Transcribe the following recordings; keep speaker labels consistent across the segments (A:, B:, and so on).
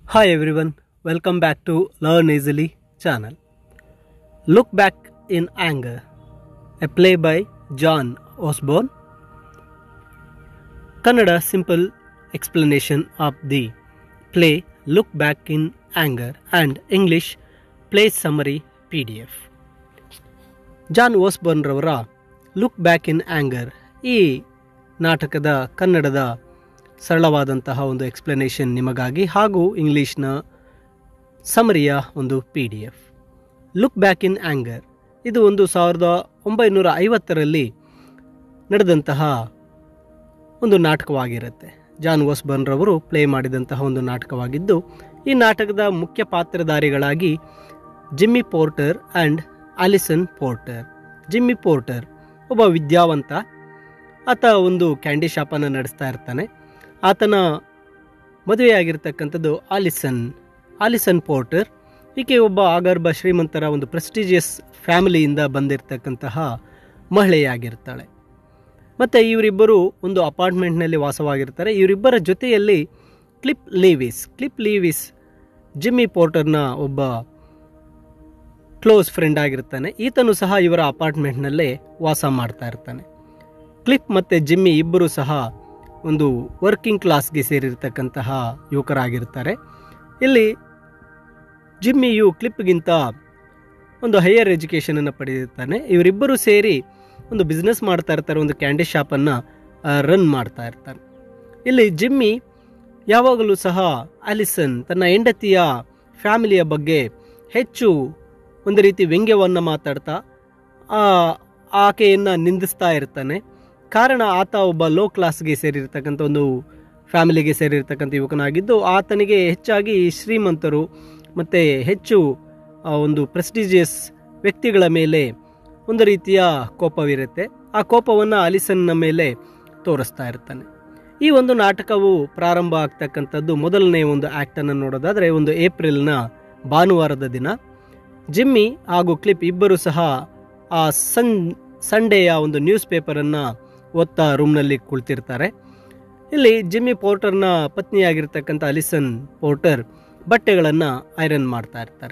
A: Hi everyone, welcome back to Learn Easily channel. Look Back in Anger, a play by John Osborne. Kannada simple explanation of the play Look Back in Anger and English play summary PDF. John Osborne ರವರ look back in anger ಈ ನಾಟಕದ ಕನ್ನಡದ ಸರಳವಾದಂತಹ ಒಂದು explanation ನಿಮಗಾಗಿ ಹಾಗೂ ಇಂಗ್ಲೀಷ್ನ ಸಮರಿಯ ಒಂದು P D F look back in anger ಇದು ಒಂದು ಸಾವಿರದ ಒಂಬೈನೂರ ಐವತ್ತರಲ್ಲಿ ನಡೆದಂತಹ ಒಂದು ನಾಟಕವಾಗಿರುತ್ತೆ ಜಾನ್ ಓಸ್ಬರ್ನ್ ರವರು ಪ್ಲೇ ಮಾಡಿದಂತಹ ಒಂದು ನಾಟಕವಾಗಿದ್ದು ಈ ನಾಟಕದ ಮುಖ್ಯ ಪಾತ್ರಧಾರಿಗಳಾಗಿ Jimmy Porter and Alison Porter Jimmy Porter ಒಬ್ಬ ವಿದ್ಯಾವಂತ ಆತ ಒಂದು ಕ್ಯಾಂಡಿ ಶಾಪನ್ನು ನಡೆಸ್ತಾ ಇರ್ತಾನೆ ಆತನ ಮದುವೆಯಾಗಿರ್ತಕ್ಕಂಥದ್ದು ಆಲಿಸನ್ ಆಲಿಸನ್ ಪೋರ್ಟರ್ ಈಕೆ ಒಬ್ಬ ಆಗರ್ಭ ಶ್ರೀಮಂತರ ಒಂದು ಪ್ರೆಸ್ಟಿಜಿಯಸ್ ಫ್ಯಾಮಿಲಿಯಿಂದ ಬಂದಿರತಕ್ಕಂತಹ ಮಹಿಳೆಯಾಗಿರ್ತಾಳೆ ಮತ್ತು ಇವರಿಬ್ಬರು ಒಂದು ಅಪಾರ್ಟ್ಮೆಂಟ್ನಲ್ಲಿ ವಾಸವಾಗಿರ್ತಾರೆ ಇವರಿಬ್ಬರ ಜೊತೆಯಲ್ಲಿ Cliff Lewis Cliff Lewis Jimmy ಪೋರ್ಟರ್ನ ಒಬ್ಬ ಕ್ಲೋಸ್ ಫ್ರೆಂಡ್ ಆಗಿರ್ತಾನೆ ಈತನು ಸಹ ಇವರ ಅಪಾರ್ಟ್ಮೆಂಟ್ನಲ್ಲೇ ವಾಸ ಮಾಡ್ತಾ ಇರ್ತಾನೆ ಕ್ಲಿಪ್ ಮತ್ತು ಜಿಮ್ಮಿ ಇಬ್ಬರು ಸಹ ಒಂದು ವರ್ಕಿಂಗ್ ಕ್ಲಾಸ್ಗೆ ಸೇರಿರ್ತಕ್ಕಂತಹ ಯುವಕರಾಗಿರ್ತಾರೆ ಇಲ್ಲಿ ಜಿಮ್ಮಿಯು ಕ್ಲಿಪ್ಗಿಂತ ಒಂದು ಹೈಯರ್ ಎಜುಕೇಷನನ್ನು ಪಡೆದಿರ್ತಾನೆ ಇವರಿಬ್ಬರು ಸೇರಿ ಒಂದು ಬಿಸ್ನೆಸ್ ಮಾಡ್ತಾ ಇರ್ತಾರೆ ಒಂದು ಕ್ಯಾಂಡಿ ಶಾಪನ್ನು ರನ್ ಮಾಡ್ತಾ ಇರ್ತಾರೆ ಇಲ್ಲಿ ಜಿಮ್ಮಿ ಯಾವಾಗಲೂ ಸಹ ಅಲಿಸನ್ ತನ್ನ ಹೆಂಡತಿಯ ಫ್ಯಾಮಿಲಿಯ ಬಗ್ಗೆ ಹೆಚ್ಚು ಒಂದು ರೀತಿ ವ್ಯಂಗ್ಯವನ್ನು ಮಾತಾಡ್ತಾ ಆ ಆಕೆಯನ್ನು ನಿಂದಿಸ್ತಾ ಇರ್ತಾನೆ ಕಾರಣ ಆತ ಒಬ್ಬ ಲೋ ಕ್ಲಾಸ್ಗೆ ಸೇರಿರ್ತಕ್ಕಂಥ ಒಂದು ಫ್ಯಾಮಿಲಿಗೆ ಸೇರಿರ್ತಕ್ಕಂಥ ಯುವಕನಾಗಿದ್ದು ಆತನಿಗೆ ಹೆಚ್ಚಾಗಿ ಶ್ರೀಮಂತರು ಮತ್ತು ಹೆಚ್ಚು ಆ, ಒಂದು ಪ್ರೆಸ್ಟಿಜಿಯಸ್ ವ್ಯಕ್ತಿಗಳ ಮೇಲೆ ಒಂದು ರೀತಿಯ ಕೋಪವಿರುತ್ತೆ ಆ ಕೋಪವನ್ನು ಅಲಿಸನ್ನ ಮೇಲೆ ತೋರಿಸ್ತಾ ಇರ್ತಾನೆ ಈ ಒಂದು ನಾಟಕವು ಪ್ರಾರಂಭ ಆಗ್ತಕ್ಕಂಥದ್ದು ಮೊದಲನೇ ಒಂದು ಆ್ಯಕ್ಟನ್ನು ನೋಡೋದಾದರೆ ಒಂದು ಏಪ್ರಿಲ್ನ ಭಾನುವಾರದ ದಿನ ಜಿಮ್ಮಿ ಹಾಗೂ ಕ್ಲಿಪ್ ಇಬ್ಬರು ಸಹ ಆ ಸನ್ ಸಂಡೆಯ ಒಂದು ನ್ಯೂಸ್ ಪೇಪರನ್ನು ಓದ್ತಾ ರೂಮ್ನಲ್ಲಿ ಕುಳಿತಿರ್ತಾರೆ ಇಲ್ಲಿ ಜಿಮ್ಮಿ ಪೋರ್ಟರ್ನ ಪತ್ನಿಯಾಗಿರ್ತಕ್ಕಂಥ ಅಲಿಸನ್ ಪೋರ್ಟರ್ ಬಟ್ಟೆಗಳನ್ನು ಐರನ್ ಮಾಡ್ತಾ ಇರ್ತಾರೆ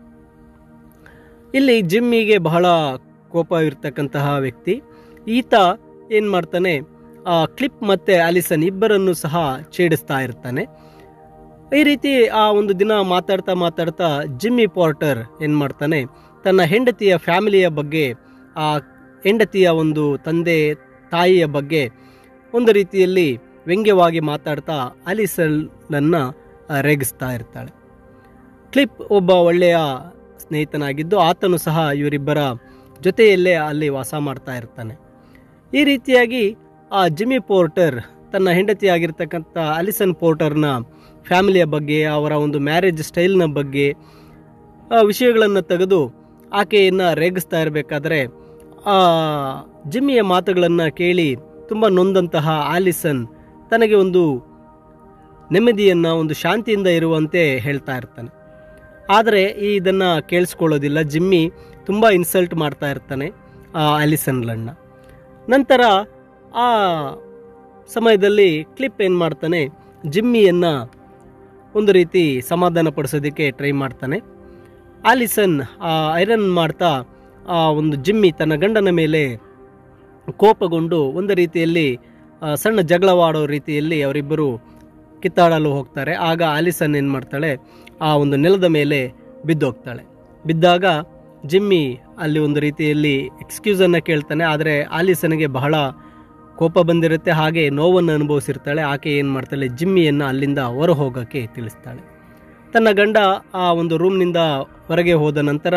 A: ಇಲ್ಲಿ ಜಿಮ್ಮಿಗೆ ಬಹಳ ಕೋಪ ಇರ್ತಕ್ಕಂತಹ ವ್ಯಕ್ತಿ ಈತ ಏನು ಮಾಡ್ತಾನೆ ಆ ಕ್ಲಿಪ್ ಮತ್ತು ಅಲಿಸನ್ ಇಬ್ಬರನ್ನು ಸಹ ಛೇಡಿಸ್ತಾ ಇರ್ತಾನೆ ಈ ರೀತಿ ಆ ಒಂದು ದಿನ ಮಾತಾಡ್ತಾ ಮಾತಾಡ್ತಾ ಜಿಮ್ಮಿ ಪಾರ್ಟರ್ ಏನು ಮಾಡ್ತಾನೆ ತನ್ನ ಹೆಂಡತಿಯ ಫ್ಯಾಮಿಲಿಯ ಬಗ್ಗೆ ಆ ಹೆಂಡತಿಯ ಒಂದು ತಂದೆ ತಾಯಿಯ ಬಗ್ಗೆ ಒಂದು ರೀತಿಯಲ್ಲಿ ವ್ಯಂಗ್ಯವಾಗಿ ಮಾತಾಡ್ತಾ ಅಲಿಸಲನ್ನು ರೇಗಿಸ್ತಾ ಇರ್ತಾಳೆ ಕ್ಲಿಪ್ ಒಬ್ಬ ಒಳ್ಳೆಯ ಸ್ನೇಹಿತನಾಗಿದ್ದು ಆತನು ಸಹ ಇವರಿಬ್ಬರ ಜೊತೆಯಲ್ಲೇ ಅಲ್ಲಿ ವಾಸ ಮಾಡ್ತಾ ಇರ್ತಾನೆ ಈ ರೀತಿಯಾಗಿ ಆ ಜಿಮ್ಮಿ ಪೋರ್ಟರ್ ತನ್ನ ಹೆಂಡತಿಯಾಗಿರ್ತಕ್ಕಂಥ ಅಲಿಸನ್ ಪೋರ್ಟರ್ನ ಫ್ಯಾಮಿಲಿಯ ಬಗ್ಗೆ ಅವರ ಒಂದು ಮ್ಯಾರೇಜ್ ಸ್ಟೈಲ್ನ ಬಗ್ಗೆ ಆ ವಿಷಯಗಳನ್ನು ತೆಗೆದು ಆಕೆಯನ್ನು ರೇಗಿಸ್ತಾ ಇರಬೇಕಾದ್ರೆ ಆ ಜಿಮ್ಮಿಯ ಮಾತುಗಳನ್ನು ಕೇಳಿ ತುಂಬ ನೊಂದಂತಹ ಆಲಿಸನ್ ತನಗೆ ಒಂದು ನೆಮ್ಮದಿಯನ್ನು ಒಂದು ಶಾಂತಿಯಿಂದ ಇರುವಂತೆ ಹೇಳ್ತಾ ಇರ್ತಾನೆ ಆದರೆ ಈ ಇದನ್ನು ಕೇಳಿಸ್ಕೊಳ್ಳೋದಿಲ್ಲ ಜಿಮ್ಮಿ ತುಂಬ ಇನ್ಸಲ್ಟ್ ಮಾಡ್ತಾ ಇರ್ತಾನೆ ಆ ಆಲಿಸನ್ಲನ್ನ ನಂತರ ಆ ಸಮಯದಲ್ಲಿ ಕ್ಲಿಪ್ ಏನು ಮಾಡ್ತಾನೆ ಜಿಮ್ಮಿಯನ್ನು ಒಂದು ರೀತಿ ಸಮಾಧಾನ ಪಡಿಸೋದಕ್ಕೆ ಟ್ರೈ ಮಾಡ್ತಾನೆ ಆಲಿಸನ್ ಆ ಐರನ್ ಮಾಡ್ತಾ ಆ ಒಂದು ಜಿಮ್ಮಿ ತನ್ನ ಗಂಡನ ಮೇಲೆ ಕೋಪಗೊಂಡು ಒಂದು ರೀತಿಯಲ್ಲಿ ಆ, ಸಣ್ಣ ಜಗಳವಾಡೋ ರೀತಿಯಲ್ಲಿ ಅವರಿಬ್ಬರು ಕಿತ್ತಾಡಲು ಹೋಗ್ತಾರೆ ಆಗ ಆಲಿಸನ್ ಏನು ಮಾಡ್ತಾಳೆ ಆ ಒಂದು ನೆಲದ ಮೇಲೆ ಬಿದ್ದೋಗ್ತಾಳೆ ಬಿದ್ದಾಗ ಜಿಮ್ಮಿ ಅಲ್ಲಿ ಒಂದು ರೀತಿಯಲ್ಲಿ ಎಕ್ಸ್ಕ್ಯೂಸನ್ನು ಕೇಳ್ತಾನೆ ಆದರೆ ಆಲಿಸನ್ಗೆ ಬಹಳ ಕೋಪ ಬಂದಿರುತ್ತೆ ಹಾಗೆ ನೋವನ್ನು ಅನುಭವಿಸಿರ್ತಾಳೆ ಆಕೆ ಏನು ಮಾಡ್ತಾಳೆ ಜಿಮ್ಮಿಯನ್ನು ಅಲ್ಲಿಂದ ಹೊರ ಹೋಗೋಕ್ಕೆ ತಿಳಿಸ್ತಾಳೆ ತನ್ನ ಗಂಡ ಆ ಒಂದು ರೂಮ್ನಿಂದ ಹೊರಗೆ ಹೋದ ನಂತರ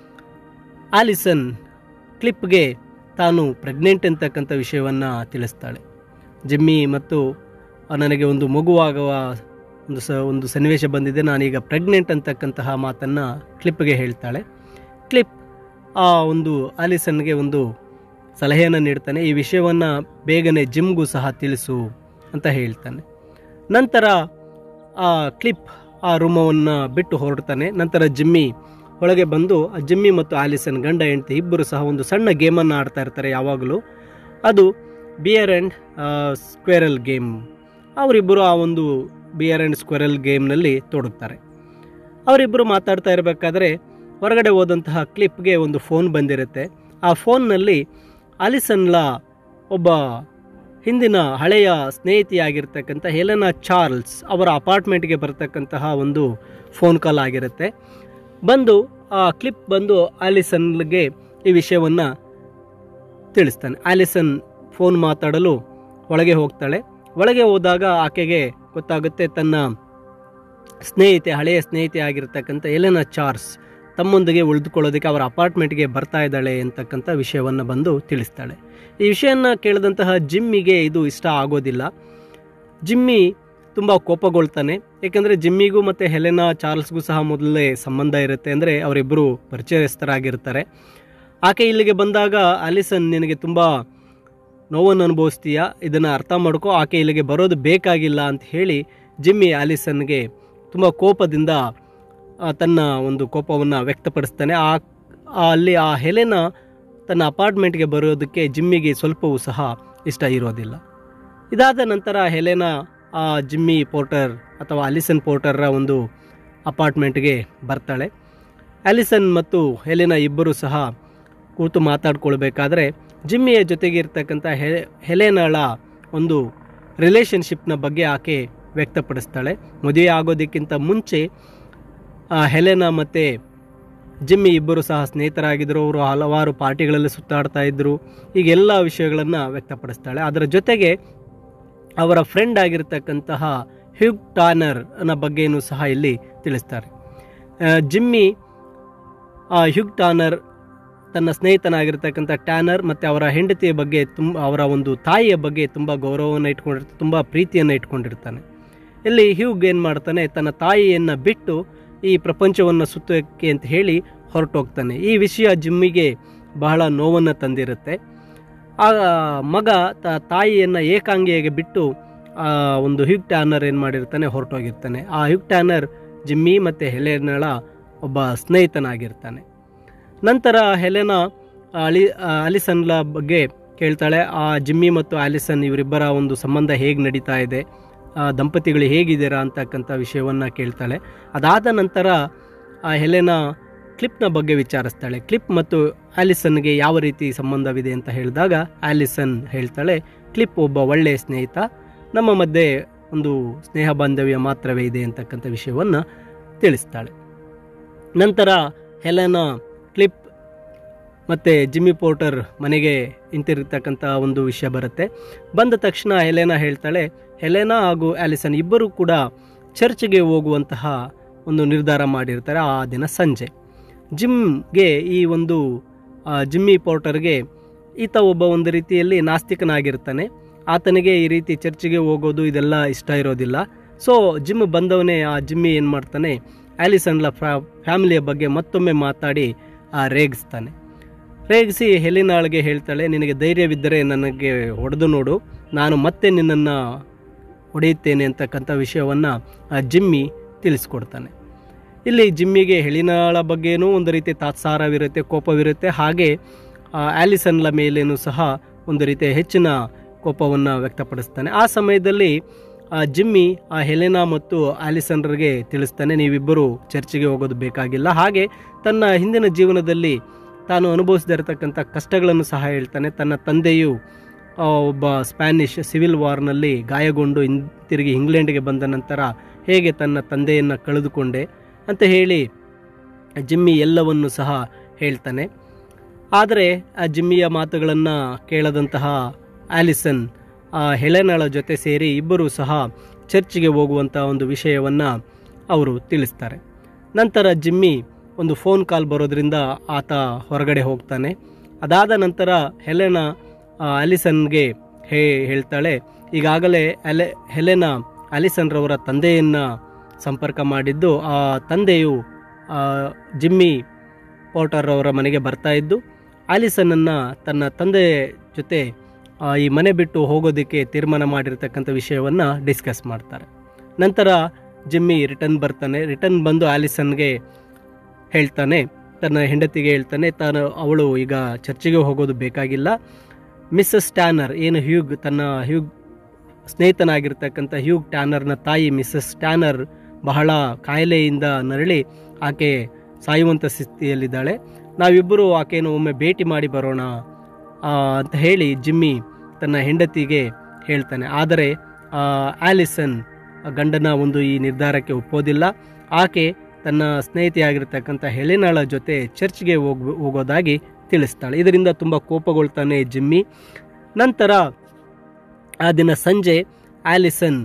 A: ಆಲಿಸನ್ ಕ್ಲಿಪ್ಗೆ ತಾನು ಪ್ರೆಗ್ನೆಂಟ್ ಅಂತಕ್ಕಂಥ ವಿಷಯವನ್ನು ತಿಳಿಸ್ತಾಳೆ ಜಿಮ್ಮಿ ಮತ್ತು ಆ, ನನಗೆ ಒಂದು ಮಗುವಾಗುವ ಒಂದು ಸ ಒಂದು ಸನ್ನಿವೇಶ ಬಂದಿದೆ ನಾನೀಗ ಪ್ರೆಗ್ನೆಂಟ್ ಅಂತಕ್ಕಂತಹ ಮಾತನ್ನು ಕ್ಲಿಪ್ಗೆ ಹೇಳ್ತಾಳೆ ಕ್ಲಿಪ್ ಆ ಒಂದು ಆಲಿಸನ್ಗೆ ಒಂದು ಸಲಹೆಯನ್ನು ನೀಡ್ತಾನೆ ಈ ವಿಷಯವನ್ನು ಬೇಗನೆ ಜಿಮ್ಗೂ ಸಹ ತಿಳಿಸು ಅಂತ ಹೇಳ್ತಾನೆ ನಂತರ ಆ ಕ್ಲಿಪ್ ಆ ರೂಮವನ್ನು ಬಿಟ್ಟು ಹೊರಡ್ತಾನೆ ನಂತರ ಜಿಮ್ಮಿ ಒಳಗೆ ಬಂದು ಆ ಜಿಮ್ಮಿ ಮತ್ತು ಆಲಿಸನ್ ಗಂಡ ಹೆಂಡತಿ ಇಬ್ಬರು ಸಹ ಒಂದು ಸಣ್ಣ ಗೇಮನ್ನು ಆಡ್ತಾ ಇರ್ತಾರೆ ಯಾವಾಗಲೂ ಅದು ಬಿಯರ್ ಆ್ಯಂಡ್ ಸ್ಕ್ವೇರಲ್ ಗೇಮ್ ಅವರಿಬ್ಬರು ಆ ಒಂದು ಬಿಯರ್ ಆ್ಯಂಡ್ ಸ್ಕ್ವೆರಲ್ ಗೇಮ್ನಲ್ಲಿ ತೊಡಗ್ತಾರೆ ಅವರಿಬ್ಬರು ಮಾತಾಡ್ತಾ ಇರಬೇಕಾದ್ರೆ ಹೊರಗಡೆ ಹೋದಂತಹ ಕ್ಲಿಪ್ಗೆ ಒಂದು ಫೋನ್ ಬಂದಿರುತ್ತೆ ಆ ಫೋನ್ನಲ್ಲಿ ಆಲಿಸನ್ಲ ಒಬ್ಬ ಹಿಂದಿನ ಹಳೆಯ ಸ್ನೇಹಿತಿಯಾಗಿರ್ತಕ್ಕಂಥ ಹೆಲೆನಾ ಚಾರ್ಲ್ಸ್ ಅವರ ಅಪಾರ್ಟ್ಮೆಂಟ್ಗೆ ಬರ್ತಕ್ಕಂತಹ ಒಂದು ಫೋನ್ ಕಾಲ್ ಆಗಿರುತ್ತೆ ಬಂದು ಆ ಕ್ಲಿಪ್ ಬಂದು ಆಲಿಸನ್ಗೆ ಈ ವಿಷಯವನ್ನು ತಿಳಿಸ್ತಾನೆ ಆಲಿಸನ್ ಫೋನ್ ಮಾತಾಡಲು ಒಳಗೆ ಹೋಗ್ತಾಳೆ ಒಳಗೆ ಹೋದಾಗ ಆಕೆಗೆ ಗೊತ್ತಾಗುತ್ತೆ ತನ್ನ ಸ್ನೇಹಿತೆ ಹಳೆಯ ಸ್ನೇಹಿತೆ ಆಗಿರ್ತಕ್ಕಂಥ ಎಲೆನಾ ಚಾರ್ಲ್ಸ್ ತಮ್ಮೊಂದಿಗೆ ಉಳಿದುಕೊಳ್ಳೋದಕ್ಕೆ ಅವರ ಅಪಾರ್ಟ್ಮೆಂಟ್ಗೆ ಬರ್ತಾ ಇದ್ದಾಳೆ ಅಂತಕ್ಕಂಥ ವಿಷಯವನ್ನು ಬಂದು ತಿಳಿಸ್ತಾಳೆ ಈ ವಿಷಯನ ಕೇಳಿದಂತಹ ಜಿಮ್ಮಿಗೆ ಇದು ಇಷ್ಟ ಆಗೋದಿಲ್ಲ ಜಿಮ್ಮಿ ತುಂಬ ಕೋಪಗೊಳ್ತಾನೆ ಏಕೆಂದರೆ ಜಿಮ್ಮಿಗೂ ಮತ್ತು ಹೆಲೆನಾ ಚಾರ್ಲ್ಸ್ಗೂ ಸಹ ಮೊದಲೇ ಸಂಬಂಧ ಇರುತ್ತೆ ಅಂದರೆ ಅವರಿಬ್ಬರು ಪರಿಚಯಸ್ಥರಾಗಿರ್ತಾರೆ ಆಕೆ ಇಲ್ಲಿಗೆ ಬಂದಾಗ ಅಲಿಸನ್ ನಿನಗೆ ತುಂಬ ನೋವನ್ನು ಅನುಭವಿಸ್ತೀಯಾ ಇದನ್ನು ಅರ್ಥ ಮಾಡ್ಕೋ ಆಕೆ ಇಲ್ಲಿಗೆ ಬರೋದು ಬೇಕಾಗಿಲ್ಲ ಅಂತ ಹೇಳಿ ಜಿಮ್ಮಿ ಆಲಿಸನ್ಗೆ ತುಂಬ ಕೋಪದಿಂದ ಆ, ತನ್ನ ಒಂದು ಕೋಪವನ್ನು ವ್ಯಕ್ತಪಡಿಸ್ತಾನೆ ಆ ಆ ಅಲ್ಲಿ ಆ ಹೆಲೆನ ತನ್ನ ಅಪಾರ್ಟ್ಮೆಂಟ್ಗೆ ಬರೋದಕ್ಕೆ ಜಿಮ್ಮಿಗೆ ಸ್ವಲ್ಪವೂ ಸಹ ಇಷ್ಟ ಇರೋದಿಲ್ಲ ಇದಾದ ನಂತರ ಹೆಲೆನ ಆ ಜಿಮ್ಮಿ ಪೋರ್ಟರ್ ಅಥವಾ ಅಲಿಸನ್ ಪೋರ್ಟರ್ರ ಒಂದು ಅಪಾರ್ಟ್ಮೆಂಟ್ಗೆ ಬರ್ತಾಳೆ ಅಲಿಸನ್ ಮತ್ತು ಹೆಲೆನ ಇಬ್ಬರು ಸಹ ಕೂತು ಮಾತಾಡ್ಕೊಳ್ಬೇಕಾದ್ರೆ ಜಿಮ್ಮಿಯ ಜೊತೆಗೆ ಇರ್ತಕ್ಕಂಥ ಹೆ ಹೆಲೆನಳ ಒಂದು ರಿಲೇಷನ್ಶಿಪ್ನ ಬಗ್ಗೆ ಆಕೆ ವ್ಯಕ್ತಪಡಿಸ್ತಾಳೆ ಮದುವೆ ಆಗೋದಕ್ಕಿಂತ ಮುಂಚೆ ಆ ಹೆಲೆನ ಮತ್ತು ಜಿಮ್ಮಿ ಇಬ್ಬರು ಸಹ ಸ್ನೇಹಿತರಾಗಿದ್ದರು ಅವರು ಹಲವಾರು ಪಾರ್ಟಿಗಳಲ್ಲಿ ಸುತ್ತಾಡ್ತಾ ಇದ್ದರು ಹೀಗೆಲ್ಲ ವಿಷಯಗಳನ್ನು ವ್ಯಕ್ತಪಡಿಸ್ತಾಳೆ ಅದರ ಜೊತೆಗೆ ಅವರ ಫ್ರೆಂಡ್ ಆಗಿರ್ತಕ್ಕಂತಹ ಹ್ಯೂಗ್ ಟಾನರ್ ಅನ್ನೋ ಬಗ್ಗೆಯೂ ಸಹ ಇಲ್ಲಿ ತಿಳಿಸ್ತಾರೆ ಆ, ಜಿಮ್ಮಿ ಆ ಹ್ಯೂಗ್ ಟಾನರ್ ತನ್ನ ಸ್ನೇಹಿತನಾಗಿರ್ತಕ್ಕಂಥ ಟ್ಯಾನರ್ ಮತ್ತು ಅವರ ಹೆಂಡತಿಯ ಬಗ್ಗೆ ತುಂಬ ಅವರ ಒಂದು ತಾಯಿಯ ಬಗ್ಗೆ ತುಂಬ ಗೌರವವನ್ನು ಇಟ್ಕೊಂಡಿರ್ತಾನೆ ತುಂಬ ಪ್ರೀತಿಯನ್ನು ಇಟ್ಕೊಂಡಿರ್ತಾನೆ ಇಲ್ಲಿ ಹ್ಯೂಗ್ ಏನು ಮಾಡ್ತಾನೆ ತನ್ನ ತಾಯಿಯನ್ನು ಬಿಟ್ಟು ಈ ಪ್ರಪಂಚವನ್ನು ಸುತ್ತೋಕ್ಕೆ ಅಂತ ಹೇಳಿ ಹೊರಟೋಗ್ತಾನೆ ಈ ವಿಷಯ ಜಿಮ್ಮಿಗೆ ಬಹಳ ನೋವನ್ನು ತಂದಿರುತ್ತೆ ಆ ಮಗ ತ ತಾಯಿಯನ್ನು ಏಕಾಂಗಿಯಾಗಿ ಬಿಟ್ಟು ಆ ಒಂದು ಹ್ಯೂಗ್ ಟ್ಯಾನರ್ ಏನು ಮಾಡಿರ್ತಾನೆ ಹೊರಟೋಗಿರ್ತಾನೆ ಆ ಹ್ಯೂಗ್ ಟ್ಯಾನರ್ ಜಿಮ್ಮಿ ಮತ್ತು ಹೆಲೆನಳ ಒಬ್ಬ ಸ್ನೇಹಿತನಾಗಿರ್ತಾನೆ ನಂತರ ಹೆಲೆನ ಅಲಿ ಅಲಿಸನ್ಲ ಬಗ್ಗೆ ಕೇಳ್ತಾಳೆ ಆ ಜಿಮ್ಮಿ ಮತ್ತು ಆಲಿಸನ್ ಇವರಿಬ್ಬರ ಒಂದು ಸಂಬಂಧ ಹೇಗೆ ನಡೀತಾ ಇದೆ ಆ ದಂಪತಿಗಳು ಹೇಗಿದ್ದೀರಾ ಅಂತಕ್ಕಂಥ ವಿಷಯವನ್ನು ಕೇಳ್ತಾಳೆ ಅದಾದ ನಂತರ ಆ ಹೆಲೆನ ಕ್ಲಿಪ್ನ ಬಗ್ಗೆ ವಿಚಾರಿಸ್ತಾಳೆ ಕ್ಲಿಪ್ ಮತ್ತು ಆಲಿಸನ್ಗೆ ಯಾವ ರೀತಿ ಸಂಬಂಧವಿದೆ ಅಂತ ಹೇಳಿದಾಗ ಆಲಿಸನ್ ಹೇಳ್ತಾಳೆ ಕ್ಲಿಪ್ ಒಬ್ಬ ಒಳ್ಳೆಯ ಸ್ನೇಹಿತ ನಮ್ಮ ಮಧ್ಯೆ ಒಂದು ಸ್ನೇಹ ಬಾಂಧವ್ಯ ಮಾತ್ರವೇ ಇದೆ ಅಂತಕ್ಕಂಥ ವಿಷಯವನ್ನು ತಿಳಿಸ್ತಾಳೆ ನಂತರ ಹೆಲೆನ ಕ್ಲಿಪ್ ಮತ್ತು ಜಿಮ್ಮಿ ಪೋರ್ಟರ್ ಮನೆಗೆ ಹಿಂತಿರುಗತಕ್ಕಂಥ ಒಂದು ವಿಷಯ ಬರುತ್ತೆ ಬಂದ ತಕ್ಷಣ ಹೆಲೆನಾ ಹೇಳ್ತಾಳೆ ಹೆಲೆನಾ ಹಾಗೂ ಆಲಿಸನ್ ಇಬ್ಬರೂ ಕೂಡ ಚರ್ಚ್ಗೆ ಹೋಗುವಂತಹ ಒಂದು ನಿರ್ಧಾರ ಮಾಡಿರ್ತಾರೆ ಆ ದಿನ ಸಂಜೆ ಜಿಮ್ಗೆ ಈ ಒಂದು ಆ, ಜಿಮ್ಮಿ ಪೋರ್ಟರ್ಗೆ ಈತ ಒಬ್ಬ ಒಂದು ರೀತಿಯಲ್ಲಿ ನಾಸ್ತಿಕನಾಗಿರ್ತಾನೆ ಆತನಿಗೆ ಈ ರೀತಿ ಚರ್ಚಿಗೆ ಹೋಗೋದು ಇದೆಲ್ಲ ಇಷ್ಟ ಇರೋದಿಲ್ಲ ಸೊ ಜಿಮ್ ಬಂದವನೇ ಆ ಜಿಮ್ಮಿ ಏನು ಮಾಡ್ತಾನೆ ಆಲಿಸನ್ಲ ಫ್ಯಾಮಿಲಿಯ ಬಗ್ಗೆ ಮತ್ತೊಮ್ಮೆ ಮಾತಾಡಿ ಆ ರೇಗಿಸ್ತಾನೆ ರೇಗಿಸಿ ಹೆಲಿನಾಳ್ಗೆ ಹೇಳ್ತಾಳೆ ನಿನಗೆ ಧೈರ್ಯವಿದ್ದರೆ ನನಗೆ ಹೊಡೆದು ನೋಡು ನಾನು ಮತ್ತೆ ನಿನ್ನನ್ನು ಹೊಡೆಯುತ್ತೇನೆ ಅಂತಕ್ಕಂಥ ವಿಷಯವನ್ನು ಆ ಜಿಮ್ಮಿ ತಿಳಿಸ್ಕೊಡ್ತಾನೆ ಇಲ್ಲಿ ಜಿಮ್ಮಿಗೆ ಹೆಳಿನಾಳ ಬಗ್ಗೆನೂ ಒಂದು ರೀತಿ ತಾತ್ಸಾರವಿರುತ್ತೆ ಕೋಪವಿರುತ್ತೆ ಹಾಗೆ ಆ, ಆಲಿಸನ್ಲ ಮೇಲೇನೂ ಸಹ ಒಂದು ರೀತಿಯ ಹೆಚ್ಚಿನ ಕೋಪವನ್ನು ವ್ಯಕ್ತಪಡಿಸ್ತಾನೆ ಆ ಸಮಯದಲ್ಲಿ ಆ ಜಿಮ್ಮಿ ಆ ಹೆಲೆನಾ ಮತ್ತು ಆಲಿಸನ್ರಿಗೆ ತಿಳಿಸ್ತಾನೆ ನೀವಿಬ್ಬರು ಚರ್ಚಿಗೆ ಹೋಗೋದು ಬೇಕಾಗಿಲ್ಲ ಹಾಗೆ ತನ್ನ ಹಿಂದಿನ ಜೀವನದಲ್ಲಿ ತಾನು ಅನುಭವಿಸದಿರತಕ್ಕಂಥ ಕಷ್ಟಗಳನ್ನು ಸಹ ಹೇಳ್ತಾನೆ ತನ್ನ ತಂದೆಯು ಆ, ಒಬ್ಬ ಸ್ಪ್ಯಾನಿಷ್ ಸಿವಿಲ್ ವಾರ್ನಲ್ಲಿ ಗಾಯಗೊಂಡು ಹಿಂತಿರುಗಿ ಇಂಗ್ಲೆಂಡ್ಗೆ ಬಂದ ನಂತರ ಹೇಗೆ ತನ್ನ ತಂದೆಯನ್ನು ಕಳೆದುಕೊಂಡೆ ಅಂತ ಹೇಳಿ ಜಿಮ್ಮಿ ಎಲ್ಲವನ್ನು ಸಹ ಹೇಳ್ತಾನೆ ಆದರೆ ಆ ಜಿಮ್ಮಿಯ ಮಾತುಗಳನ್ನು ಕೇಳದಂತಹ ಆಲಿಸನ್ ಆ ಹೆಲೆನಳ ಜೊತೆ ಸೇರಿ ಇಬ್ಬರೂ ಸಹ ಚರ್ಚಿಗೆ ಹೋಗುವಂಥ ಒಂದು ವಿಷಯವನ್ನು ಅವರು ತಿಳಿಸ್ತಾರೆ ನಂತರ ಜಿಮ್ಮಿ ಒಂದು ಫೋನ್ ಕಾಲ್ ಬರೋದ್ರಿಂದ ಆತ ಹೊರಗಡೆ ಹೋಗ್ತಾನೆ ಅದಾದ ನಂತರ ಹೆಲೆನ ಆ, ಆಲಿಸನ್ಗೆ ಹೇ ಹೇಳ್ತಾಳೆ ಈಗಾಗಲೇ ಅಲೆ ಹೆಲೆನ ಆಲಿಸನ್ರವರ ತಂದೆಯನ್ನು ಸಂಪರ್ಕ ಮಾಡಿದ್ದು ಆ ತಂದೆಯು ಆ, ಜಿಮ್ಮಿ ಪೋರ್ಟರ್ ಅವರ ಮನೆಗೆ ಬರ್ತಾ ಇದ್ದು ಆಲಿಸನನ್ನು ತನ್ನ ತಂದೆ ಜೊತೆ ಆ, ಈ ಮನೆ ಬಿಟ್ಟು ಹೋಗೋದಕ್ಕೆ ತೀರ್ಮಾನ ಮಾಡಿರ್ತಕ್ಕಂಥ ವಿಷಯವನ್ನು ಡಿಸ್ಕಸ್ ಮಾಡ್ತಾರೆ ನಂತರ ಜಿಮ್ಮಿ ರಿಟರ್ನ್ ಬರ್ತಾನೆ ರಿಟರ್ನ್ ಬಂದು ಆಲಿಸನ್ಗೆ ಹೇಳ್ತಾನೆ ತನ್ನ ಹೆಂಡತಿಗೆ ಹೇಳ್ತಾನೆ ತಾನು ಅವಳು ಈಗ ಚರ್ಚಿಗೆ ಹೋಗೋದು ಬೇಕಾಗಿಲ್ಲ ಮಿಸ್ಸಸ್ ಟ್ಯಾನರ್ ಏನು ಹ್ಯೂಗ್ ತನ್ನ ಹ್ಯೂಗ್ ಸ್ನೇಹಿತನಾಗಿರ್ತಕ್ಕಂಥ ಹ್ಯೂಗ್ ಟ್ಯಾನರ್ನ ತಾಯಿ ಮಿಸಸ್ ಟ್ಯಾನರ್ ಬಹಳ ಕಾಯಿಲೆಯಿಂದ ನರಳಿ ಆಕೆ ಸಾಯುವಂಥ ಸ್ಥಿತಿಯಲ್ಲಿದ್ದಾಳೆ ನಾವಿಬ್ಬರು ಆಕೆಯನ್ನು ಒಮ್ಮೆ ಭೇಟಿ ಮಾಡಿ ಬರೋಣ ಆ, ಅಂತ ಹೇಳಿ ಜಿಮ್ಮಿ ತನ್ನ ಹೆಂಡತಿಗೆ ಹೇಳ್ತಾನೆ ಆದರೆ ಆ, ಆಲಿಸನ್ ಆ ಗಂಡನ ಒಂದು ಈ ನಿರ್ಧಾರಕ್ಕೆ ಒಪ್ಪೋದಿಲ್ಲ ಆಕೆ ತನ್ನ ಸ್ನೇಹಿತೆಯಾಗಿರ್ತಕ್ಕಂಥ ಹೆಲೆನಾಳ ಜೊತೆ ಚರ್ಚ್ಗೆ ಹೋಗ್ ಹೋಗೋದಾಗಿ ತಿಳಿಸ್ತಾಳೆ ಇದರಿಂದ ತುಂಬ ಕೋಪಗೊಳ್ತಾನೆ ಜಿಮ್ಮಿ ನಂತರ ಆ ದಿನ ಸಂಜೆ ಆಲಿಸನ್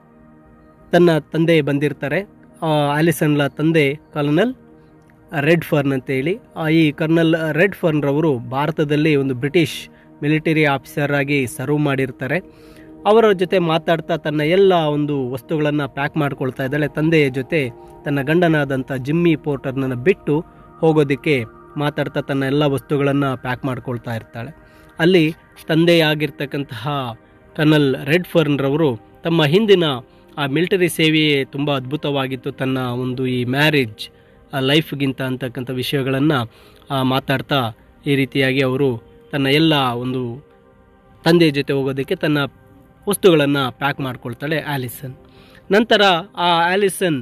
A: ತನ್ನ ತಂದೆ ಬಂದಿರ್ತಾರೆ ಆ ಆಲಿಸನ್ಲ ತಂದೆ ಕರ್ನಲ್ ರೆಡ್ ಫರ್ನ್ ಅಂತೇಳಿ ಆ ಈ ಕರ್ನಲ್ ರೆಡ್ ಫರ್ನ್ ರವರು ಭಾರತದಲ್ಲಿ ಒಂದು ಬ್ರಿಟಿಷ್ ಮಿಲಿಟರಿ ಆಫೀಸರ್ ಆಗಿ ಸರ್ವ್ ಮಾಡಿರ್ತಾರೆ ಅವರ ಜೊತೆ ಮಾತಾಡ್ತಾ ತನ್ನ ಎಲ್ಲ ಒಂದು ವಸ್ತುಗಳನ್ನು ಪ್ಯಾಕ್ ಮಾಡ್ಕೊಳ್ತಾ ಇದ್ದಾಳೆ ತಂದೆಯ ಜೊತೆ ತನ್ನ ಗಂಡನಾದಂಥ ಜಿಮ್ಮಿ ಪೋರ್ಟರ್ನನ್ನು ಬಿಟ್ಟು ಹೋಗೋದಕ್ಕೆ ಮಾತಾಡ್ತಾ ತನ್ನ ಎಲ್ಲ ವಸ್ತುಗಳನ್ನು ಪ್ಯಾಕ್ ಮಾಡ್ಕೊಳ್ತಾ ಇರ್ತಾಳೆ ಅಲ್ಲಿ ತಂದೆಯಾಗಿರ್ತಕ್ಕಂತಹ ಕರ್ನಲ್ ರೆಡ್ ಫರ್ನ್ ರವರು ತಮ್ಮ ಹಿಂದಿನ ಆ ಮಿಲಿಟರಿ ಸೇವೆಯೇ ತುಂಬ ಅದ್ಭುತವಾಗಿತ್ತು ತನ್ನ ಒಂದು ಈ ಮ್ಯಾರೇಜ್ ಆ ಲೈಫ್ಗಿಂತ ಅಂತಕ್ಕಂಥ ವಿಷಯಗಳನ್ನು ಮಾತಾಡ್ತಾ ಈ ರೀತಿಯಾಗಿ ಅವರು ತನ್ನ ಎಲ್ಲ ಒಂದು ತಂದೆಯ ಜೊತೆ ಹೋಗೋದಕ್ಕೆ ತನ್ನ ವಸ್ತುಗಳನ್ನು ಪ್ಯಾಕ್ ಮಾಡ್ಕೊಳ್ತಾಳೆ ಆಲಿಸನ್ ನಂತರ ಆ ಆಲಿಸನ್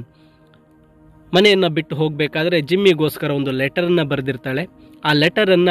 A: ಮನೆಯನ್ನು ಬಿಟ್ಟು ಹೋಗಬೇಕಾದ್ರೆ ಜಿಮ್ಮಿಗೋಸ್ಕರ ಒಂದು ಲೆಟರನ್ನು ಬರೆದಿರ್ತಾಳೆ ಆ ಲೆಟರನ್ನು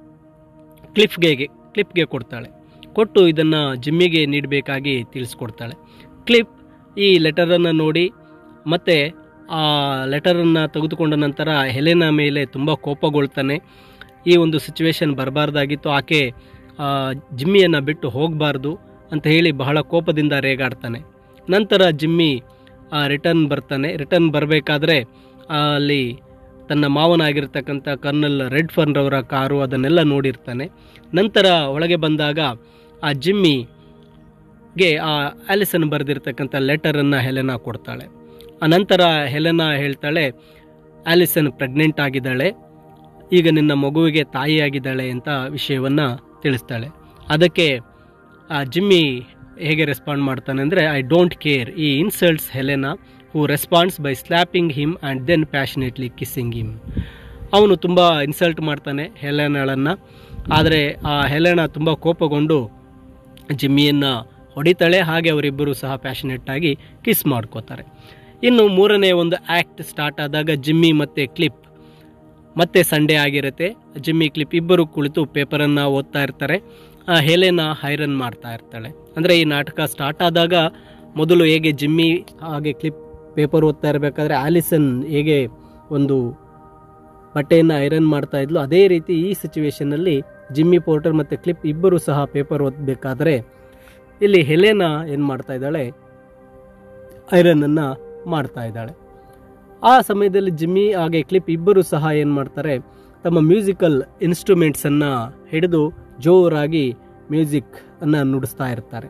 A: ಕ್ಲಿಫ್ಗೆ ಕ್ಲಿಪ್ಗೆ ಕೊಡ್ತಾಳೆ ಕೊಟ್ಟು ಇದನ್ನು ಜಿಮ್ಮಿಗೆ ನೀಡಬೇಕಾಗಿ ತಿಳಿಸ್ಕೊಡ್ತಾಳೆ ಕ್ಲಿಪ್ ಈ ಲೆಟರನ್ನು ನೋಡಿ ಮತ್ತೆ ಆ ಲೆಟರನ್ನು ತೆಗೆದುಕೊಂಡ ನಂತರ ಹೆಲೆನ ಮೇಲೆ ತುಂಬ ಕೋಪಗೊಳ್ತಾನೆ ಈ ಒಂದು ಸಿಚುವೇಶನ್ ಬರಬಾರ್ದಾಗಿತ್ತು ಆಕೆ ಆ, ಜಿಮ್ಮಿಯನ್ನು ಬಿಟ್ಟು ಹೋಗಬಾರ್ದು ಅಂತ ಹೇಳಿ ಬಹಳ ಕೋಪದಿಂದ ರೇಗಾಡ್ತಾನೆ ನಂತರ ಜಿಮ್ಮಿ ರಿಟರ್ನ್ ಬರ್ತಾನೆ ರಿಟರ್ನ್ ಬರಬೇಕಾದ್ರೆ ಅಲ್ಲಿ ತನ್ನ ಮಾವನಾಗಿರ್ತಕ್ಕಂಥ ಕರ್ನಲ್ ರೆಡ್ ಫರ್ನ್ ರವರ ಕಾರು ಅದನ್ನೆಲ್ಲ ನೋಡಿರ್ತಾನೆ ನಂತರ ಒಳಗೆ ಬಂದಾಗ ಆ ಜಿಮ್ಮಿಗೆ ಆ ಆಲಿಸನ್ ಬರೆದಿರ್ತಕ್ಕಂಥ ಲೆಟರನ್ನು ಹೆಲೆನಾ ಕೊಡ್ತಾಳೆ ಆ ನಂತರ ಹೆಲೆನಾ ಹೇಳ್ತಾಳೆ ಆಲಿಸನ್ ಪ್ರೆಗ್ನೆಂಟ್ ಆಗಿದ್ದಾಳೆ ಈಗ ನಿನ್ನ ಮಗುವಿಗೆ ತಾಯಿಯಾಗಿದ್ದಾಳೆ ಅಂತ ವಿಷಯವನ್ನು ತಿಳಿಸ್ತಾಳೆ ಅದಕ್ಕೆ ಆ ಜಿಮ್ಮಿ ಹೇಗೆ ರೆಸ್ಪಾಂಡ್ ಮಾಡ್ತಾನೆ ಅಂದರೆ ಐ ಡೋಂಟ್ ಕೇರ್ ಈ insults Helena who responds by slapping him and then passionately kissing him ಅವನು ತುಂಬ ಇನ್ಸಲ್ಟ್ ಮಾಡ್ತಾನೆ ಹೆಲೆನಳನ್ನು ಆದರೆ ಆ ಹೆಲೆನ ತುಂಬ ಕೋಪಗೊಂಡು ಜಿಮ್ಮಿಯನ್ನು ಹೊಡಿತಾಳೆ ಹಾಗೆ ಅವರಿಬ್ಬರು ಸಹ ಪ್ಯಾಷನೇಟ್ ಆಗಿ ಕಿಸ್ ಮಾಡ್ಕೋತಾರೆ ಇನ್ನು ಮೂರನೇ ಒಂದು ಆ್ಯಕ್ಟ್ ಸ್ಟಾರ್ಟ್ ಆದಾಗ ಜಿಮ್ಮಿ ಮತ್ತು ಕ್ಲಿಪ್ ಮತ್ತೆ ಸಂಡೇ ಆಗಿರುತ್ತೆ ಜಿಮ್ಮಿ ಕ್ಲಿಪ್ ಇಬ್ಬರು ಕುಳಿತು ಪೇಪರನ್ನು ಓದ್ತಾ ಇರ್ತಾರೆ ಆ ಹೆಲೆನ ಹೈರನ್ ಮಾಡ್ತಾ ಇರ್ತಾಳೆ ಅಂದರೆ ಈ ನಾಟಕ ಸ್ಟಾರ್ಟ್ ಆದಾಗ ಮೊದಲು ಹೇಗೆ ಜಿಮ್ಮಿ ಹಾಗೆ ಕ್ಲಿಪ್ ಪೇಪರ್ ಓದ್ತಾ ಇರಬೇಕಾದ್ರೆ ಆಲಿಸನ್ ಹೇಗೆ ಒಂದು ಬಟ್ಟೆಯನ್ನು ಐರನ್ ಮಾಡ್ತಾ ಇದ್ಲು ಅದೇ ರೀತಿ ಈ ಸಿಚುವೇಶನ್ನಲ್ಲಿ ಜಿಮ್ಮಿ ಪೋರ್ಟರ್ ಮತ್ತು ಕ್ಲಿಪ್ ಇಬ್ಬರು ಸಹ ಪೇಪರ್ ಓದಬೇಕಾದ್ರೆ ಇಲ್ಲಿ ಹೆಲೆನ ಏನು ಮಾಡ್ತಾ ಇದ್ದಾಳೆ ಐರನ್ನನ್ನು ಮಾಡ್ತಾ ಇದ್ದಾಳೆ ಆ ಸಮಯದಲ್ಲಿ ಜಿಮ್ಮಿ ಹಾಗೆ ಕ್ಲಿಪ್ ಇಬ್ಬರು ಸಹ ಏನು ಮಾಡ್ತಾರೆ ತಮ್ಮ ಮ್ಯೂಸಿಕಲ್ ಇನ್ಸ್ಟ್ರೂಮೆಂಟ್ಸನ್ನು ಹಿಡಿದು ಜೋರಾಗಿ ಮ್ಯೂಸಿಕ್ ಅನ್ನು ನುಡಿಸ್ತಾ ಇರ್ತಾರೆ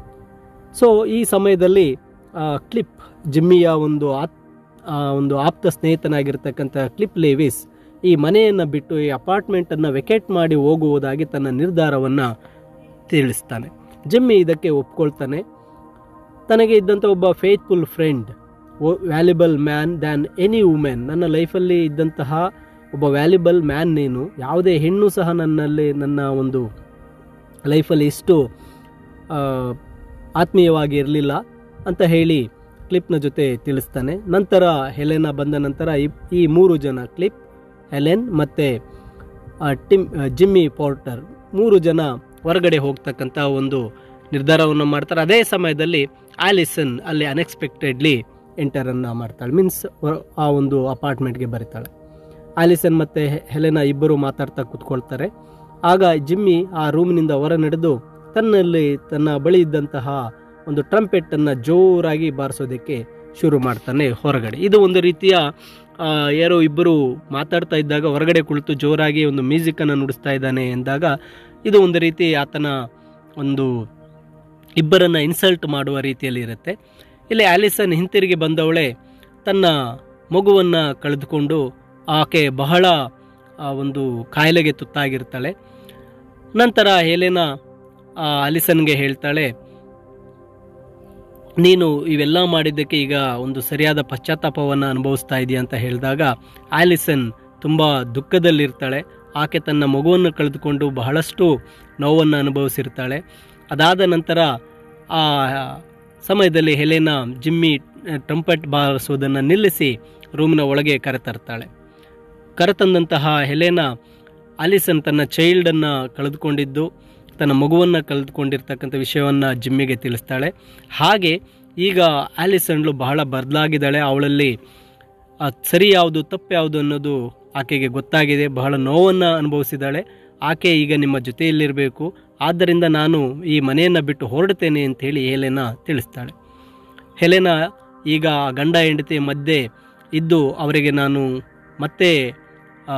A: ಸೊ ಈ ಸಮಯದಲ್ಲಿ ಆ, ಕ್ಲಿಪ್ ಜಿಮ್ಮಿಯ ಒಂದು ಆತ್ ಆ, ಒಂದು ಆಪ್ತ ಸ್ನೇಹಿತನಾಗಿರ್ತಕ್ಕಂಥ ಕ್ಲಿಪ್ ಲೇವಿಸ್ ಈ ಮನೆಯನ್ನು ಬಿಟ್ಟು ಈ ಅಪಾರ್ಟ್ಮೆಂಟನ್ನು ವೆಕೇಟ್ ಮಾಡಿ ಹೋಗುವುದಾಗಿ ತನ್ನ ನಿರ್ಧಾರವನ್ನು ತಿಳಿಸ್ತಾನೆ ಜಿಮ್ಮಿ ಇದಕ್ಕೆ ಒಪ್ಕೊಳ್ತಾನೆ ತನಗೆ ಇದ್ದಂಥ ಒಬ್ಬ faithful friend valuable man than any women ನನ್ನ ಲೈಫಲ್ಲಿ ಇದ್ದಂತಹ ಒಬ್ಬ ವ್ಯಾಲ್ಯುಬಲ್ ಮ್ಯಾನ್ ನೀನು ಯಾವುದೇ ಹೆಣ್ಣು ಸಹ ನನ್ನಲ್ಲಿ ನನ್ನ ಒಂದು ಲೈಫಲ್ಲಿ ಇಷ್ಟು ಆ, ಆತ್ಮೀಯವಾಗಿ ಇರಲಿಲ್ಲ ಅಂತ ಹೇಳಿ ಕ್ಲಿಪ್ನ ಜೊತೆ ತಿಳಿಸ್ತಾನೆ ನಂತರ ಹೆಲೆನ ಬಂದ ನಂತರ ಈ ಈ ಮೂರು ಜನ ಕ್ಲಿಪ್ ಹೆಲೆನ್ ಮತ್ತು ಟಿಮ್ ಜಿಮ್ಮಿ ಪೋರ್ಟರ್ ಮೂರು ಜನ ಹೊರಗಡೆ ಹೋಗ್ತಕ್ಕಂಥ ಒಂದು ನಿರ್ಧಾರವನ್ನು ಮಾಡ್ತಾರೆ ಅದೇ ಸಮಯದಲ್ಲಿ ಆಲಿಸನ್ ಅಲ್ಲಿ ಅನ್ಎಕ್ಸ್ಪೆಕ್ಟೆಡ್ಲಿ ಎಂಟರನ್ನು ಮಾಡ್ತಾಳೆ ಮೀನ್ಸ್ ಆ ಒಂದು ಅಪಾರ್ಟ್ಮೆಂಟ್ಗೆ ಬರೀತಾಳೆ ಆಲಿಸನ್ ಮತ್ತು ಹೆಲೆನ ಇಬ್ಬರು ಮಾತಾಡ್ತಾ ಕೂತ್ಕೊಳ್ತಾರೆ ಆಗ ಜಿಮ್ಮಿ ಆ ರೂಮ್ನಿಂದ ಹೊರ ನಡೆದು ತನ್ನಲ್ಲಿ ತನ್ನ ಬಳಿ ಇದ್ದಂತಹ ಒಂದು ಟ್ರಂಪೆಟ್ಟನ್ನು ಜೋರಾಗಿ ಬಾರಿಸೋದಕ್ಕೆ ಶುರು ಮಾಡ್ತಾನೆ ಹೊರಗಡೆ ಇದು ಒಂದು ರೀತಿಯ ಆ, ಯಾರೋ ಇಬ್ಬರು ಮಾತಾಡ್ತಾ ಇದ್ದಾಗ ಹೊರಗಡೆ ಕುಳಿತು ಜೋರಾಗಿ ಒಂದು ಮ್ಯೂಸಿಕ್ಕನ್ನು ನುಡಿಸ್ತಾ ಇದ್ದಾನೆ ಎಂದಾಗ ಇದು ಒಂದು ರೀತಿ ಆತನ ಒಂದು ಇಬ್ಬರನ್ನು ಇನ್ಸಲ್ಟ್ ಮಾಡುವ ರೀತಿಯಲ್ಲಿ ಇರುತ್ತೆ ಇಲ್ಲಿ ಆಲಿಸನ್ ಹಿಂತಿರುಗಿ ಬಂದವಳೆ ತನ್ನ ಮಗುವನ್ನು ಕಳೆದುಕೊಂಡು ಆಕೆ ಬಹಳ ಆ, ಒಂದು ಕಾಯಿಲೆಗೆ ತುತ್ತಾಗಿರ್ತಾಳೆ ನಂತರ ಹೇಲೆನ ಆ, ಆಲಿಸನ್ಗೆ ಹೇಳ್ತಾಳೆ ನೀನು ಇವೆಲ್ಲ ಮಾಡಿದ್ದಕ್ಕೆ ಈಗ ಒಂದು ಸರಿಯಾದ ಪಶ್ಚಾತ್ತಾಪವನ್ನು ಅನುಭವಿಸ್ತಾ ಇದೆಯಾ ಅಂತ ಹೇಳಿದಾಗ ಆಲಿಸನ್ ತುಂಬ ದುಃಖದಲ್ಲಿರ್ತಾಳೆ ಆಕೆ ತನ್ನ ಮಗುವನ್ನು ಕಳೆದುಕೊಂಡು ಬಹಳಷ್ಟು ನೋವನ್ನು ಅನುಭವಿಸಿರ್ತಾಳೆ ಅದಾದ ನಂತರ ಆ ಸಮಯದಲ್ಲಿ ಹೆಲೆನಾ ಜಿಮ್ಮಿ ಟ್ರಂಪೆಟ್ ಬಾರಿಸುವುದನ್ನು ನಿಲ್ಲಿಸಿ ರೂಮಿನ ಒಳಗೆ ಕರೆತರ್ತಾಳೆ ಕರೆತಂದಂತಹ ಹೆಲೆನಾ ಆಲಿಸನ್ ತನ್ನ ಚೈಲ್ಡನ್ನು ಕಳೆದುಕೊಂಡಿದ್ದು ತನ್ನ ಮಗುವನ್ನು ಕಳೆದುಕೊಂಡಿರ್ತಕ್ಕಂಥ ವಿಷಯವನ್ನು ಜಿಮ್ಮಿಗೆ ತಿಳಿಸ್ತಾಳೆ ಹಾಗೆ ಈಗ ಆಲಿಸನ್ಲು ಬಹಳ ಬದಲಾಗಿದ್ದಾಳೆ ಅವಳಲ್ಲಿ ಆ ಸರಿ ಯಾವುದು ತಪ್ಪು ಯಾವುದು ಅನ್ನೋದು ಆಕೆಗೆ ಗೊತ್ತಾಗಿದೆ ಬಹಳ ನೋವನ್ನು ಅನುಭವಿಸಿದ್ದಾಳೆ ಆಕೆ ಈಗ ನಿಮ್ಮ ಜೊತೆಯಲ್ಲಿರಬೇಕು ಆದ್ದರಿಂದ ನಾನು ಈ ಮನೆಯನ್ನು ಬಿಟ್ಟು ಹೊರಡ್ತೇನೆ ಅಂತೇಳಿ ಹೆಲೆನ ತಿಳಿಸ್ತಾಳೆ ಹೆಲೆನ ಈಗ ಗಂಡ ಹೆಂಡತಿ ಮಧ್ಯೆ ಇದ್ದು ಅವರಿಗೆ ನಾನು ಮತ್ತೆ ಆ,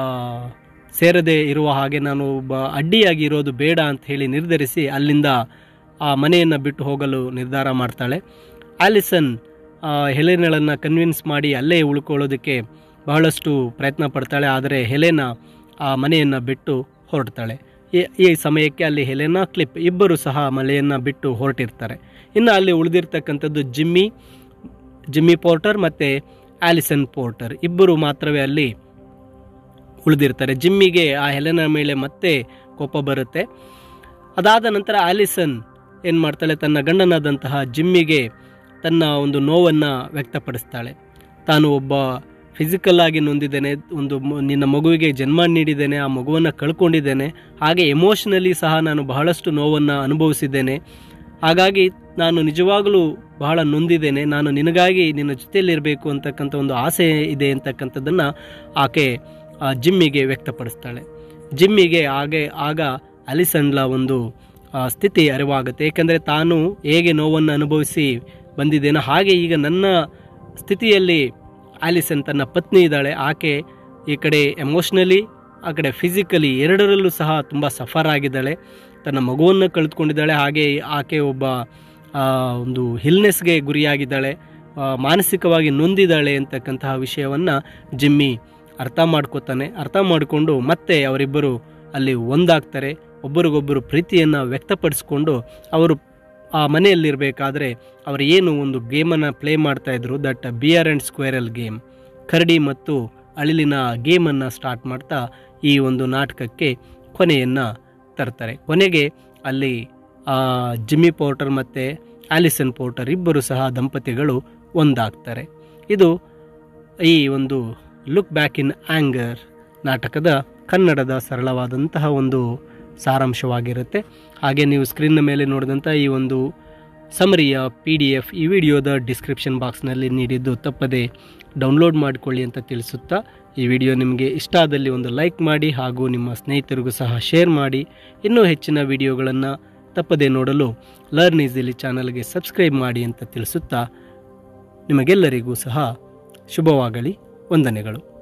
A: ಸೇರದೆ ಇರುವ ಹಾಗೆ ನಾನು ಒಬ್ಬ ಅಡ್ಡಿಯಾಗಿ ಇರೋದು ಬೇಡ ಅಂತ ಹೇಳಿ ನಿರ್ಧರಿಸಿ ಅಲ್ಲಿಂದ ಆ ಮನೆಯನ್ನು ಬಿಟ್ಟು ಹೋಗಲು ನಿರ್ಧಾರ ಮಾಡ್ತಾಳೆ ಆಲಿಸನ್ ಆ, ಹೆಲೆನಳನ್ನು ಕನ್ವಿನ್ಸ್ ಮಾಡಿ ಅಲ್ಲೇ ಉಳ್ಕೊಳ್ಳೋದಕ್ಕೆ ಬಹಳಷ್ಟು ಪ್ರಯತ್ನ ಪಡ್ತಾಳೆ ಆದರೆ ಹೆಲೆನ ಆ ಮನೆಯನ್ನು ಬಿಟ್ಟು ಹೊರಡ್ತಾಳೆ ಈ- ಈ ಸಮಯಕ್ಕೆ ಅಲ್ಲಿ ಹೆಲೆನಾ ಕ್ಲಿಪ್ ಇಬ್ಬರು ಸಹ ಮನೆಯನ್ನು ಬಿಟ್ಟು ಹೊರಟಿರ್ತಾರೆ ಇನ್ನು ಅಲ್ಲಿ ಉಳಿದಿರ್ತಕ್ಕಂಥದ್ದು ಜಿಮ್ಮಿ ಜಿಮ್ಮಿ ಪೋರ್ಟರ್ ಮತ್ತು ಆಲಿಸನ್ ಪೋರ್ಟರ್ ಇಬ್ಬರು ಮಾತ್ರವೇ ಅಲ್ಲಿ ಉಳಿದಿರ್ತಾರೆ ಜಿಮ್ಮಿಗೆ ಆ ಹೆಲೆನ ಮೇಲೆ ಮತ್ತೆ ಕೋಪ ಬರುತ್ತೆ ಅದಾದ ನಂತರ ಆಲಿಸನ್ ಏನು ಮಾಡ್ತಾಳೆ ತನ್ನ ಗಂಡನಾದಂತಹ ಜಿಮ್ಮಿಗೆ ತನ್ನ ಒಂದು ನೋವನ್ನು ವ್ಯಕ್ತಪಡಿಸ್ತಾಳೆ ತಾನು ಒಬ್ಬ ಫಿಸಿಕಲ್ ಆಗಿ ನೊಂದಿದ್ದೇನೆ ಒಂದು ಮ- ನಿನ್ನ ಮಗುವಿಗೆ ಜನ್ಮ ನೀಡಿದ್ದೇನೆ ಆ ಮಗುವನ್ನು ಕಳ್ಕೊಂಡಿದ್ದೇನೆ ಹಾಗೆ ಎಮೋಷನಲಿ ಸಹ ನಾನು ಬಹಳಷ್ಟು ನೋವನ್ನು ಅನುಭವಿಸಿದ್ದೇನೆ ಹಾಗಾಗಿ ನಾನು ನಿಜವಾಗಲೂ ಬಹಳ ನೊಂದಿದ್ದೇನೆ ನಾನು ನಿನಗಾಗಿ ನಿನ್ನ ಜೊತೆಯಲ್ಲಿರಬೇಕು ಅಂತಕ್ಕಂಥ ಒಂದು ಆಸೆ ಇದೆ ಅಂತಕ್ಕಂಥದ್ದನ್ನು ಆಕೆ ಆ ಜಿಮ್ಮಿಗೆ ವ್ಯಕ್ತಪಡಿಸ್ತಾಳೆ ಜಿಮ್ಮಿಗೆ ಹಾಗೆ ಆಗ ಅಲಿಸಂಡ್ಲ ಒಂದು ಆ, ಸ್ಥಿತಿ ಅರಿವಾಗುತ್ತೆ ಏಕೆಂದರೆ ತಾನು ಹೇಗೆ ನೋವನ್ನು ಅನುಭವಿಸಿ ಬಂದಿದ್ದೇನೋ ಹಾಗೆ ಈಗ ನನ್ನ ಸ್ಥಿತಿಯಲ್ಲಿ ಆಲಿಸನ್ ತನ್ನ ಪತ್ನಿ ಇದ್ದಾಳೆ ಆಕೆ ಈ ಕಡೆ ಎಮೋಷ್ನಲಿ ಆ ಕಡೆ ಫಿಸಿಕಲಿ ಎರಡರಲ್ಲೂ ಸಹ ತುಂಬ ಸಫರ್ ಆಗಿದ್ದಾಳೆ ತನ್ನ ಮಗುವನ್ನು ಕಳೆದುಕೊಂಡಿದ್ದಾಳೆ ಹಾಗೆ ಆಕೆ ಒಬ್ಬ ಆ, ಒಂದು ಹಿಲ್ನೆಸ್ಗೆ ಗುರಿಯಾಗಿದ್ದಾಳೆ ಆ, ಮಾನಸಿಕವಾಗಿ ನೊಂದಿದ್ದಾಳೆ ಅಂತಕ್ಕಂತಹ ವಿಷಯವನ್ನು ಜಿಮ್ಮಿ ಅರ್ಥ ಮಾಡ್ಕೋತಾನೆ ಅರ್ಥ ಮಾಡಿಕೊಂಡು ಮತ್ತೆ ಅವರಿಬ್ಬರು ಅಲ್ಲಿ ಒಂದಾಗ್ತಾರೆ ಒಬ್ಬರಿಗೊಬ್ಬರು ಪ್ರೀತಿಯನ್ನು ವ್ಯಕ್ತಪಡಿಸ್ಕೊಂಡು ಅವರು ಆ ಮನೆಯಲ್ಲಿರಬೇಕಾದ್ರೆ ಅವರು ಏನು ಒಂದು ಗೇಮನ್ನು ಪ್ಲೇ ಮಾಡ್ತಾಯಿದ್ರು that bear and squirrel game ಕರಡಿ ಮತ್ತು ಅಳಿಲಿನ ಗೇಮನ್ನು ಸ್ಟಾರ್ಟ್ ಮಾಡ್ತಾ ಈ ಒಂದು ನಾಟಕಕ್ಕೆ ಕೊನೆಯನ್ನು ತರ್ತಾರೆ ಕೊನೆಗೆ ಅಲ್ಲಿ ಆ, ಜಿಮ್ಮಿ ಪೋರ್ಟರ್ ಮತ್ತು ಆಲಿಸನ್ ಪೋರ್ಟರ್ ಇಬ್ಬರು ಸಹ ದಂಪತಿಗಳು ಒಂದಾಗ್ತಾರೆ ಇದು ಈ ಒಂದು ಲುಕ್ ಬ್ಯಾಕ್ ಇನ್ ಆ್ಯಂಗರ್ ನಾಟಕದ ಕನ್ನಡದ ಸರಳವಾದಂತಹ ಒಂದು ಸಾರಾಂಶವಾಗಿರುತ್ತೆ ಹಾಗೆ ನೀವು ಸ್ಕ್ರೀನ್ನ ಮೇಲೆ ನೋಡಿದಂಥ ಈ ಒಂದು ಸಮರಿಯ ಪಿ ಡಿ ಎಫ್ ಈ ವಿಡಿಯೋದ ಡಿಸ್ಕ್ರಿಪ್ಷನ್ ಬಾಕ್ಸ್ನಲ್ಲಿ ನೀಡಿದ್ದು ತಪ್ಪದೆ ಡೌನ್ಲೋಡ್ ಮಾಡಿಕೊಳ್ಳಿ ಅಂತ ತಿಳಿಸುತ್ತಾ ಈ ವಿಡಿಯೋ ನಿಮಗೆ ಇಷ್ಟ ಆದಲ್ಲಿ ಒಂದು ಲೈಕ್ ಮಾಡಿ ಹಾಗೂ ನಿಮ್ಮ ಸ್ನೇಹಿತರಿಗೂ ಸಹ ಶೇರ್ ಮಾಡಿ ಇನ್ನೂ ಹೆಚ್ಚಿನ ವಿಡಿಯೋಗಳನ್ನು ತಪ್ಪದೆ ನೋಡಲು ಲರ್ನ್ ಈಸಿಲಿ ಚಾನಲ್ಗೆ ಸಬ್ಸ್ಕ್ರೈಬ್ ಮಾಡಿ ಅಂತ ತಿಳಿಸುತ್ತಾ ನಿಮಗೆಲ್ಲರಿಗೂ ಸಹ ಶುಭವಾಗಲಿ ವಂದನೆಗಳು